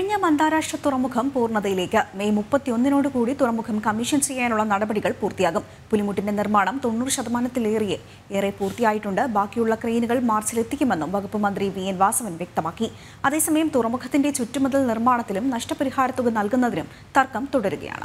വിഴിഞ്ഞം അന്താരാഷ്ട്ര തുറമുഖം പൂർണ്ണതയിലേക്ക് മെയ് മുപ്പത്തിയൊന്നിനോടുകൂടി തുറമുഖം കമ്മീഷൻ ചെയ്യാനുള്ള നടപടികൾ പൂർത്തിയാകും പുലിമുട്ടിന്റെ നിർമ്മാണം തൊണ്ണൂറ് ശതമാനത്തിലേറെ ഏറെ പൂർത്തിയായിട്ടുണ്ട് ബാക്കിയുള്ള ക്രെയിനുകൾ മാർച്ചിലെത്തിക്കുമെന്നും വകുപ്പ് മന്ത്രി വി എൻ വാസവൻ വ്യക്തമാക്കി അതേസമയം തുറമുഖത്തിന്റെ ചുറ്റുമതിൽ നിർമ്മാണത്തിലും നഷ്ടപരിഹാരത്തുക നൽകുന്നതിനും തർക്കം തുടരുകയാണ്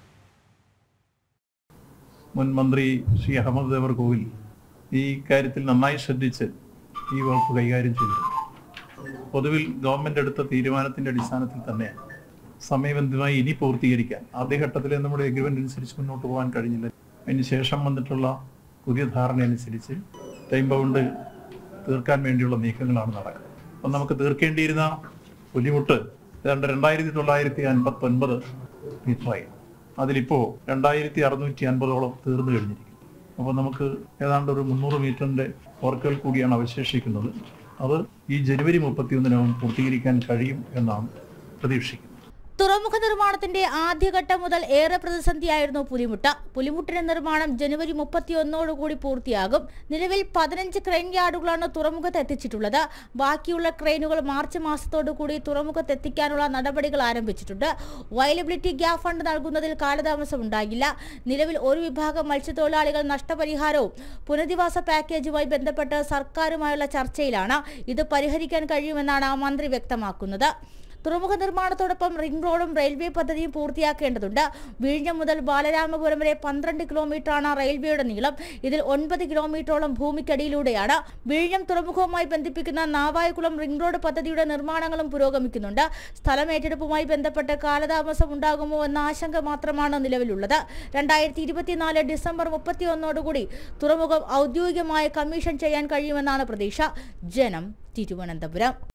മുൻ മന്ത്രി ശ്രീ അഹമ്മദ് ദേവർകോവിൽ ഈ കാര്യത്തിൽ നന്നായി ശ്രദ്ധിച്ച് ഈ വകുപ്പ് കൈകാര്യം ചെയ്തിട്ടുണ്ട് പൊതുവിൽ ഗവൺമെന്റ് എടുത്ത തീരുമാനത്തിന്റെ അടിസ്ഥാനത്തിൽ തന്നെ സമയബന്ധിതമായി ഇനി പൂർത്തീകരിക്കാൻ ആദ്യഘട്ടത്തിലെ നമ്മുടെ എഗ്രിമെന്റ് അനുസരിച്ച് മുന്നോട്ട് പോകാൻ കഴിഞ്ഞില്ല അതിന് ശേഷം വന്നിട്ടുള്ള പുതിയ ധാരണ അനുസരിച്ച് ടൈം ബൗണ്ട് തീർക്കാൻ വേണ്ടിയുള്ള നീക്കങ്ങളാണ് നടക്കുന്നത് അപ്പം നമുക്ക് തീർക്കേണ്ടിയിരുന്ന പുലിമുട്ട് ഏതാണ്ട് രണ്ടായിരത്തി തൊള്ളായിരത്തി അൻപത്തി ഒൻപത് മീറ്ററായി അതിലിപ്പോ രണ്ടായിരത്തി അറുന്നൂറ്റി അൻപതോളം തീർന്നു കഴിഞ്ഞിരിക്കും അപ്പോൾ നമുക്ക് ഏതാണ്ട് ഒരു മുന്നൂറ് മീറ്ററിന്റെ വർക്കുകൾ കൂടിയാണ് അവശേഷിക്കുന്നത് അത് ഈ ജനുവരി മുപ്പത്തിയൊന്നിനകം പൂർത്തീകരിക്കാൻ കഴിയും എന്നാണ് പ്രതീക്ഷിക്കുന്നത് തുറമുഖ നിർമ്മാണത്തിന്റെ ആദ്യഘട്ടം മുതൽ ഏറെ പ്രതിസന്ധിയായിരുന്നു പുലിമുട്ട പുലിമുട്ടിന്റെ നിർമ്മാണം ജനുവരി മുപ്പത്തിയൊന്നോടുകൂടി പൂർത്തിയാകും നിലവിൽ പതിനഞ്ച് ക്രെയിൻ യാർഡുകളാണ് തുറമുഖത്ത് എത്തിച്ചിട്ടുള്ളത് ബാക്കിയുള്ള ക്രെയിനുകൾ മാർച്ച് മാസത്തോടുകൂടി തുറമുഖത്ത് എത്തിക്കാനുള്ള നടപടികൾ ആരംഭിച്ചിട്ടുണ്ട് വയലബിലിറ്റി ഗ്യാപ് ഫണ്ട് നൽകുന്നതിൽ കാലതാമസം ഉണ്ടാകില്ല നിലവിൽ ഒരു വിഭാഗം മത്സ്യത്തൊഴിലാളികൾ നഷ്ടപരിഹാരവും പുനരധിവാസ പാക്കേജുമായി ബന്ധപ്പെട്ട് സർക്കാരുമായുള്ള ചർച്ചയിലാണ് ഇത് പരിഹരിക്കാൻ കഴിയുമെന്നാണ് മന്ത്രി വ്യക്തമാക്കുന്നത് തുറമുഖ നിർമ്മാണത്തോടൊപ്പം റിംഗ് റോഡും റെയിൽവേ പദ്ധതിയും പൂർത്തിയാക്കേണ്ടതുണ്ട് വിഴിഞ്ഞം മുതൽ ബാലരാമപുരം വരെ പന്ത്രണ്ട് കിലോമീറ്ററാണ് റെയിൽവേയുടെ നീളം ഇതിൽ ഒൻപത് കിലോമീറ്ററോളം ഭൂമിക്കടിയിലൂടെയാണ് വിഴിഞ്ഞം തുറമുഖവുമായി ബന്ധിപ്പിക്കുന്ന നാവായകുളം റിംഗ് റോഡ് പദ്ധതിയുടെ നിർമ്മാണങ്ങളും പുരോഗമിക്കുന്നുണ്ട് സ്ഥലം ഏറ്റെടുപ്പുമായി ബന്ധപ്പെട്ട് കാലതാമസം ഉണ്ടാകുമോ എന്ന ആശങ്ക മാത്രമാണ് നിലവിലുള്ളത് രണ്ടായിരത്തി ഇരുപത്തിനാല് ഡിസംബർ മുപ്പത്തിയൊന്നോടുകൂടി തുറമുഖം ഔദ്യോഗികമായി കമ്മീഷൻ ചെയ്യാൻ കഴിയുമെന്നാണ് പ്രതീക്ഷ ജനം തിരുവനന്തപുരം